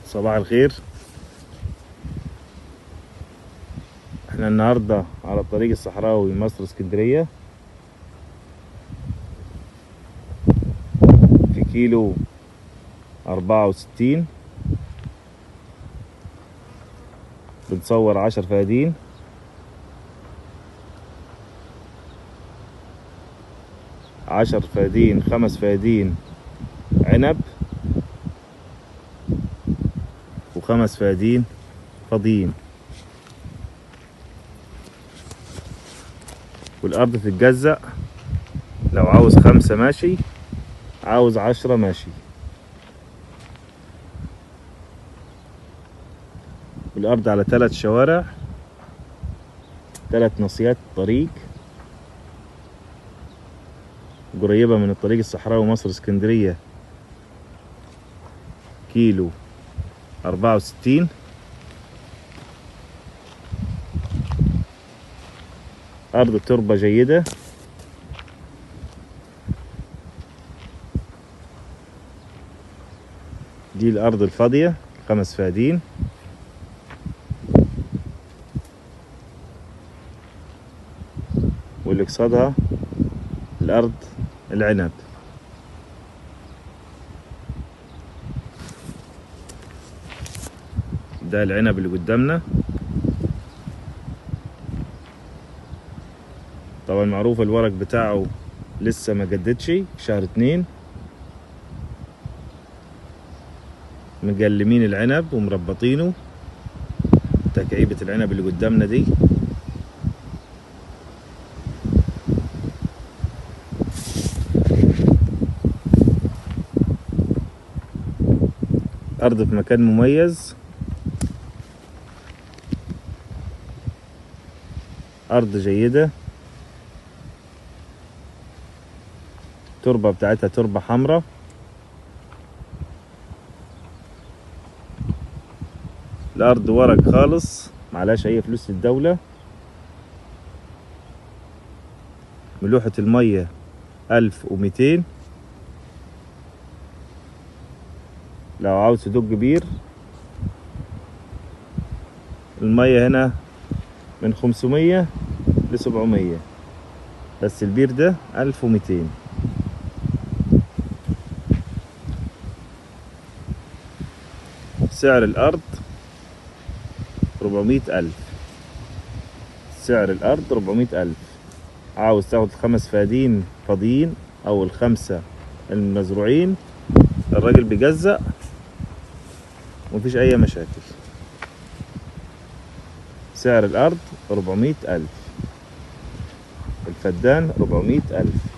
صباح الخير احنا النهاردة على الطريق الصحراوي مصر اسكندرية في كيلو أربعة وستين بنصور عشر فيادين عشر فيادين خمس فيادين عنب وخمس فيادين فاضيين والأرض تتجزأ لو عاوز خمسة ماشي عاوز عشرة ماشي والأرض على ثلاث شوارع ثلاث نصيات طريق قريبة من الطريق الصحراوي مصر اسكندرية كيلو أربعة وستين أرض تربة جيدة دي الأرض الفاضية خمس فادين واللي قصادها الأرض العنب ده العنب اللي قدامنا طبعا معروف الورق بتاعه لسه ما جددش شهر اتنين مجلمين العنب ومربطينه تكعيبة العنب اللي قدامنا دي أرض في مكان مميز أرض جيدة التربة بتاعتها تربة حمراء الأرض ورق خالص معلاش أي فلوس للدولة ملوحة المية ألف وميتين لو عاوز تدق بير المية هنا من خمسمية لسبعمية بس البير ده ألف وميتين سعر الأرض ربعمية ألف سعر الأرض ربعمية ألف عاوز تاخد خمس فادين فاضيين أو الخمسة المزروعين الراجل بيجزأ ومفيش أي مشاكل سعر الأرض ربعمية ألف الفدان ربعمية ألف